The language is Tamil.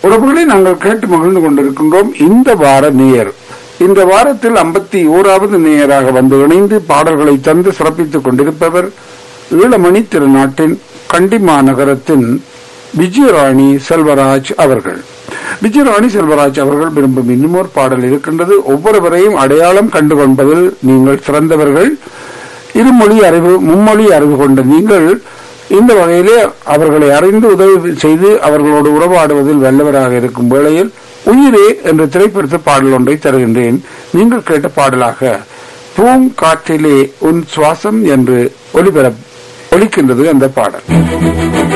உறவுகளை நாங்கள் கேட்டு மகிழ்ந்து கொண்டிருக்கின்றோம் இந்த வார நேயர் இந்த வாரத்தில் ஐம்பத்தி ஓராவது நேயராக வந்து இணைந்து பாடல்களை தந்து சிறப்பித்துக் கொண்டிருப்பவர் ஈழமணி திருநாட்டின் கண்டிமா நகரத்தின் விஜயராணி செல்வராஜ் அவர்கள் விஜயராணி செல்வராஜ் அவர்கள் விரும்பும் இன்னுமோர் பாடல் இருக்கின்றது ஒவ்வொருவரையும் அடையாளம் கண்டு கொள்வதில் நீங்கள் சிறந்தவர்கள் இருமொழி அறிவு மும்மொழி அறிவு கொண்ட நீங்கள் இந்த வகையிலே அவர்களை அறிந்து உதவி செய்து அவர்களோடு உறவாடுவதில் வல்லவராக இருக்கும் வேளையில் உயிரே என்ற திரைப்படத்து பாடல் ஒன்றை தருகின்றேன் நீங்கள் கேட்ட பாடலாக பூங்காற்றிலே உன் சுவாசம் என்று ஒலிபர ஒலிக்கின்றது அந்த பாடல்